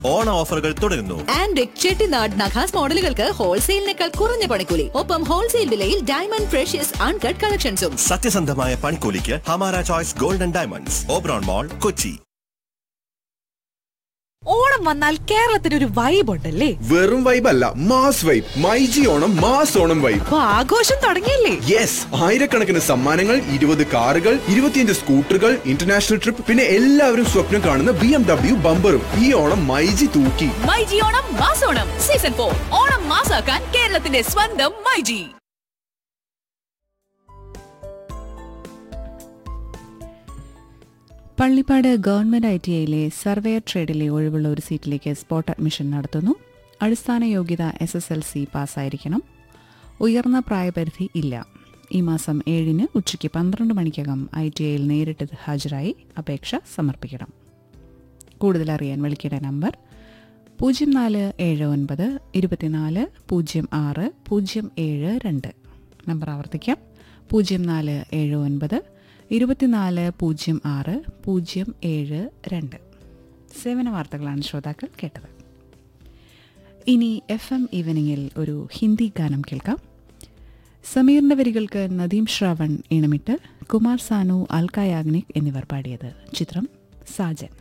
ഓണ ഓഫറുകൾ തുടരുന്നു ആൻഡ്രിക് ചെട്ടിനാട് നഖാസ് മോഡലുകൾക്ക് ഹോൾസെയിലിനേക്കാൾ കുറഞ്ഞ പണിക്കൂലി ഒപ്പം ഹോൾസെയിൽ വിലയിൽ ഡയമണ്ട് ഫ്രഷ്യസ് അൺകട്ട് കളക്ഷൻസും സത്യസന്ധമായ പണിക്കൂലിക്ക് Hamara choice golden diamonds Oberon mall Kochi Onam വന്നാൽ കേരളത്തിന് ഒരു വൈബ് ഉണ്ടല്ലേ വെറും വൈബ് അല്ല mass vibe myG Onam mass Onam vibe അപ്പൊ ആഘോഷം തുടങ്ങിയല്ലേ യെസ് ആയിരക്കണക്കിന് സമ്മാനങ്ങൾ ഇരുപത് കാറുകൾ ഇരുപത്തിയഞ്ച് സ്കൂട്ടറുകൾ ഇന്റർനാഷണൽ ട്രിപ്പ് പിന്നെ എല്ലാവരും സ്വപ്നം കാണുന്ന ബി എം ഡബ്ല്യു ബമ്പറും ഈ ഓണം മൈജി തൂക്കി മൈജി ഓണം മാസോണം സീസൺ ഫോർ ഓണം മാസാക്കാൻ കേരളത്തിന്റെ സ്വന്തം myG Pallippad government I T ഐയിലെ സർവേയർ ട്രേഡിലെ ഒഴിവുള്ള ഒരു സീറ്റിലേക്ക് സ്പോട്ട് അഡ്മിഷൻ നടത്തുന്നു അടിസ്ഥാന യോഗ്യത എസ് എസ് എൽ സി പാസ്സായിരിക്കണം ഉയർന്ന പ്രായപരിധി ഇല്ല ഈ മാസം ഏഴിന് ഉച്ചയ്ക്ക് പന്ത്രണ്ട് മണിക്കകം ഐ ടി ഐയിൽ നേരിട്ട് ഹാജരായി അപേക്ഷ സമർപ്പിക്കണം കൂടുതൽ അറിയാൻ വിളിക്കേണ്ട നമ്പർ പൂജ്യം നാല് ഏഴ് ഒൻപത് ഇരുപത്തിനാല് പൂജ്യം ആറ് പൂജ്യം ഏഴ് രണ്ട് നമ്പർ ആവർത്തിക്കാം പൂജ്യം നാല് ഏഴ് ഒൻപത് ഇരുപത്തിനാല് പൂജ്യം ആറ് പൂജ്യം ഏഴ് രണ്ട് സേവന വാർത്തകളാണ് ശ്രോതാക്കൾ കേട്ടത് ഇനി എഫ് എം ഈവനിങ്ങിൽ ഒരു ഹിന്ദി ഗാനം കേൾക്കാം സമീറിന്റെ വരികൾക്ക് നദീം ശ്രാവൺ ഈണമിട്ട് കുമാർ സാനു അൽക്ക യാഗ്നിക് എന്നിവർ പാടിയത് ചിത്രം സാജൻ